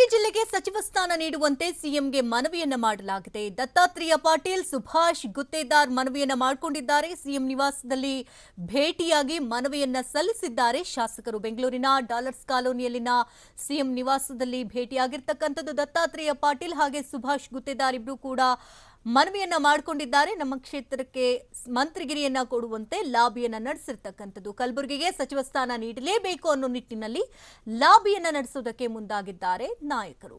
ಜಿಲ್ಲೆಗೆ ಸಚಿವ ಸ್ಥಾನ ನೀಡುವಂತೆ ಸಿಎಂಗೆ ಮನವಿಯನ್ನ ಮಾಡಲಾಗಿದೆ ದತ್ತಾತ್ರೇಯ ಪಾಟೀಲ್ ಸುಭಾಷ್ ಗುತ್ತೇದಾರ್ ಮನವಿಯನ್ನ ಮಾಡಿಕೊಂಡಿದ್ದಾರೆ ಸಿಎಂ ನಿವಾಸದಲ್ಲಿ ಭೇಟಿಯಾಗಿ ಮನವಿಯನ್ನ ಸಲ್ಲಿಸಿದ್ದಾರೆ ಶಾಸಕರು ಬೆಂಗಳೂರಿನ ಡಾಲರ್ಸ್ ಕಾಲೋನಿಯಲ್ಲಿನ ಸಿಎಂ ನಿವಾಸದಲ್ಲಿ ಭೇಟಿಯಾಗಿರ್ತಕ್ಕಂಥದ್ದು ದತ್ತಾತ್ರೇಯ ಪಾಟೀಲ್ ಹಾಗೆ ಸುಭಾಷ್ ಗುತ್ತೇದಾರ್ ಇಬ್ರು ಕೂಡ ಮನವಿಯನ್ನ ಮಾಡಿಕೊಂಡಿದ್ದಾರೆ ನಮ್ಮ ಕ್ಷೇತ್ರಕ್ಕೆ ಮಂತ್ರಿಗಿರಿಯನ್ನ ಕೊಡುವಂತೆ ಲಾಬಿಯನ್ನ ನಡೆಸಿರ್ತಕ್ಕಂಥದ್ದು ಕಲಬುರಗಿಗೆ ಸಚಿವ ಸ್ಥಾನ ನೀಡಲೇಬೇಕು ಅನ್ನೋ ನಿಟ್ಟಿನಲ್ಲಿ ಲಾಬಿಯನ್ನ ನಡೆಸುವುದಕ್ಕೆ ಮುಂದಾಗಿದ್ದಾರೆ ನಾಯಕರು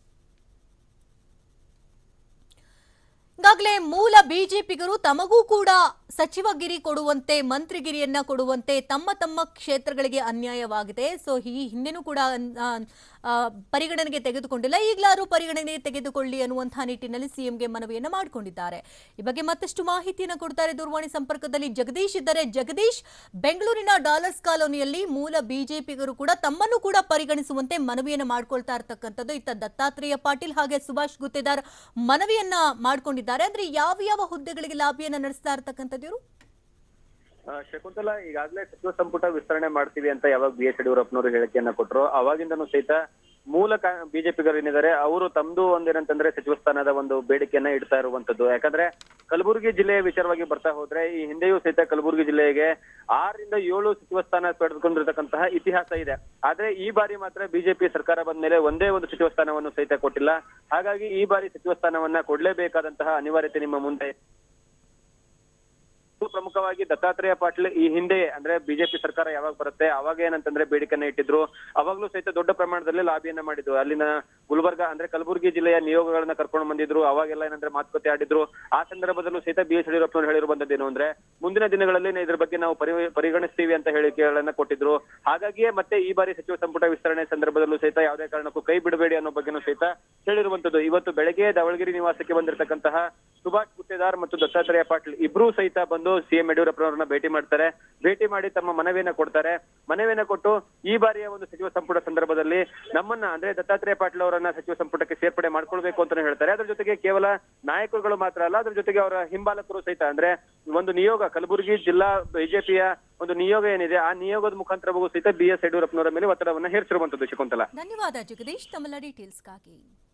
ಈಗಾಗಲೇ ಮೂಲ ಬಿಜೆಪಿಗರು ತಮಗೂ ಕೂಡ ಸಚಿವಗಿರಿ ಕೊಡುವಂತೆ ಮಂತ್ರಿಗಿರಿಯನ್ನ ಕೊಡುವಂತೆ ತಮ್ಮ ತಮ್ಮ ಕ್ಷೇತ್ರಗಳಿಗೆ ಅನ್ಯಾಯವಾಗಿದೆ ಸೊ ಈ ಹಿಂದೆನೂ ಕೂಡ ಆ, ಆ, ಪರಿಗಣನೆಗೆ ತೆಗೆದುಕೊಂಡಿಲ್ಲ ಈಗಲಾದರೂ ಪರಿಗಣನೆಗೆ ತೆಗೆದುಕೊಳ್ಳಿ ಅನ್ನುವಂತಹ ನಿಟ್ಟಿನಲ್ಲಿ ಸಿಎಂಗೆ ಮನವಿಯನ್ನ ಮಾಡಿಕೊಂಡಿದ್ದಾರೆ ಈ ಬಗ್ಗೆ ಮತ್ತಷ್ಟು ಮಾಹಿತಿಯನ್ನು ಕೊಡ್ತಾರೆ ದೂರವಾಣಿ ಸಂಪರ್ಕದಲ್ಲಿ ಜಗದೀಶ್ ಇದ್ದಾರೆ ಜಗದೀಶ್ ಬೆಂಗಳೂರಿನ ಡಾಲರ್ಸ್ ಕಾಲೋನಿಯಲ್ಲಿ ಮೂಲ ಬಿಜೆಪಿಗರು ಕೂಡ ತಮ್ಮನ್ನು ಕೂಡ ಪರಿಗಣಿಸುವಂತೆ ಮನವಿಯನ್ನ ಮಾಡ್ಕೊಳ್ತಾ ಇರ್ತಕ್ಕಂಥದ್ದು ಇತ್ತ ದತ್ತಾತ್ರೇಯ ಪಾಟೀಲ್ ಹಾಗೆ ಸುಭಾಷ್ ಗುತ್ತೇದಾರ್ ಮನವಿಯನ್ನ ಮಾಡ್ಕೊಂಡಿದ್ದಾರೆ ಅಂದ್ರೆ ಯಾವ ಯಾವ ಹುದ್ದೆಗಳಿಗೆ ಲಾಬಿಯನ್ನ ನಡೆಸ್ತಾ ಇರ್ತಕ್ಕಂಥದ್ದು ಇವರು ಆ, ಶಕುಂತಲಾ ಈಗಾಗಲೇ ಸಚಿವ ಸಂಪುಟ ವಿಸ್ತರಣೆ ಮಾಡ್ತೀವಿ ಅಂತ ಯಾವಾಗ ಬಿ ಎಸ್ ಯಡಿಯೂರಪ್ಪನವರು ಹೇಳಿಕೆಯನ್ನ ಕೊಟ್ಟರು ಅವಾಗಿಂದನೂ ಸಹಿತ ಮೂಲ ಬಿಜೆಪಿಗರು ಏನಿದ್ದಾರೆ ಅವರು ತಮ್ದು ಒಂದೇನಂತಂದ್ರೆ ಸಚಿವ ಸ್ಥಾನದ ಒಂದು ಬೇಡಿಕೆಯನ್ನ ಇಡ್ತಾ ಇರುವಂತದ್ದು ಯಾಕಂದ್ರೆ ಕಲಬುರಗಿ ಜಿಲ್ಲೆಯ ವಿಚಾರವಾಗಿ ಬರ್ತಾ ಹೋದ್ರೆ ಈ ಹಿಂದೆಯೂ ಸಹಿತ ಕಲಬುರಗಿ ಜಿಲ್ಲೆಗೆ ಆರರಿಂದ ಏಳು ಸಚಿವ ಸ್ಥಾನ ಪಡೆದುಕೊಂಡಿರತಕ್ಕಂತಹ ಇತಿಹಾಸ ಇದೆ ಆದ್ರೆ ಈ ಬಾರಿ ಮಾತ್ರ ಬಿಜೆಪಿ ಸರ್ಕಾರ ಬಂದ ಮೇಲೆ ಒಂದೇ ಒಂದು ಸಚಿವ ಸ್ಥಾನವನ್ನು ಸಹಿತ ಕೊಟ್ಟಿಲ್ಲ ಹಾಗಾಗಿ ಈ ಬಾರಿ ಸಚಿವ ಸ್ಥಾನವನ್ನ ಕೊಡ್ಲೇಬೇಕಾದಂತಹ ಅನಿವಾರ್ಯತೆ ನಿಮ್ಮ ಮುಂದೆ ಪ್ರಮುಖವಾಗಿ ದತ್ತಾತ್ರೇಯ ಪಾಟೀಲ್ ಈ ಹಿಂದೆ ಅಂದ್ರೆ ಬಿಜೆಪಿ ಸರ್ಕಾರ ಯಾವಾಗ ಬರುತ್ತೆ ಅವಾಗ ಏನಂತಂದ್ರೆ ಬೇಡಿಕೆನ ಇಟ್ಟಿದ್ರು ಅವಾಗ್ಲೂ ಸಹಿತ ದೊಡ್ಡ ಪ್ರಮಾಣದಲ್ಲಿ ಲಾಬಿಯನ್ನ ಮಾಡಿದ್ರು ಅಲ್ಲಿನ ಗುಲ್ಬರ್ಗ ಅಂದ್ರೆ ಕಲಬುರಗಿ ಜಿಲ್ಲೆಯ ನಿಯೋಗಗಳನ್ನ ಕರ್ಕೊಂಡು ಬಂದಿದ್ರು ಅವಾಗೆಲ್ಲ ಏನಂದ್ರೆ ಮಾತುಕತೆ ಆಡಿದ್ರು ಆ ಸಂದರ್ಭದಲ್ಲೂ ಸಹಿತ ಬಿ ಎಸ್ ಯಡಿಯೂರಪ್ಪನವರು ಹೇಳಿರುವಂತದ್ದು ಏನು ಅಂದ್ರೆ ಮುಂದಿನ ದಿನಗಳಲ್ಲಿ ಇದ್ರ ಬಗ್ಗೆ ನಾವು ಪರಿ ಪರಿಗಣಿಸ್ತೀವಿ ಅಂತ ಹೇಳಿಕೆಗಳನ್ನ ಕೊಟ್ಟಿದ್ರು ಹಾಗಾಗಿಯೇ ಮತ್ತೆ ಈ ಬಾರಿ ಸಚಿವ ಸಂಪುಟ ವಿಸ್ತರಣೆ ಸಂದರ್ಭದಲ್ಲೂ ಸಹಿತ ಯಾವುದೇ ಕಾರಣಕ್ಕೂ ಕೈ ಬಿಡಬೇಡಿ ಅನ್ನೋ ಬಗ್ಗೆನೂ ಸಹಿತ ಹೇಳಿರುವಂತದ್ದು ಇವತ್ತು ಬೆಳಗ್ಗೆ ದಾವಣಗೆರೆ ನಿವಾಸಕ್ಕೆ ಬಂದಿರತಕ್ಕಂತಹ ಸುಭಾಷ್ ಗುತ್ತೇದಾರ್ ಮತ್ತು ದತ್ತಾತ್ರೇಯ ಪಾಟೀಲ್ ಇಬ್ರು ಸಹಿತ ಬಂದು ಸಿಎಂ ಯಡಿಯೂರಪ್ಪನವರನ್ನ ಭೇಟಿ ಮಾಡ್ತಾರೆ ಭೇಟಿ ಮಾಡಿ ತಮ್ಮ ಮನವಿಯನ್ನ ಕೊಡ್ತಾರೆ ಮನವಿಯನ್ನ ಕೊಟ್ಟು ಈ ಬಾರಿಯ ಒಂದು ಸಚಿವ ಸಂಪುಟ ಸಂದರ್ಭದಲ್ಲಿ ನಮ್ಮನ್ನ ಅಂದ್ರೆ ದತ್ತಾತ್ರೇಯ ಪಾಟೀಲ್ ಅವರನ್ನ ಸಚಿವ ಸಂಪುಟಕ್ಕೆ ಸೇರ್ಪಡೆ ಮಾಡ್ಕೊಳ್ಬೇಕು ಅಂತ ಹೇಳ್ತಾರೆ ಅದ್ರ ಜೊತೆಗೆ ಕೇವಲ ನಾಯಕರುಗಳು ಮಾತ್ರ ಅಲ್ಲ ಅದ್ರ ಜೊತೆಗೆ ಅವರ ಹಿಂಬಾಲಕರು ಸಹಿತ ಅಂದ್ರೆ ಒಂದು ನಿಯೋಗ ಕಲಬುರಗಿ ಜಿಲ್ಲಾ ಬಿಜೆಪಿಯ ಒಂದು ನಿಯೋಗ ಏನಿದೆ ಆ ನಿಯೋಗದ ಮುಖಾಂತರವೂ ಸಹಿತ ಬಿ ಎಸ್ ಯಡಿಯೂರಪ್ಪನವರ ಮೇಲೆ ಒತ್ತಡವನ್ನ ಹೇರಿಸಿರುವಂತದ್ದು ಶಕುಂತಲಾ ಧನ್ಯವಾದ ಜಗದೀಶ್ ತಮ್ಮೆಲ್ಲ ಡೀಟೇಲ್ಸ್ಗಾಗಿ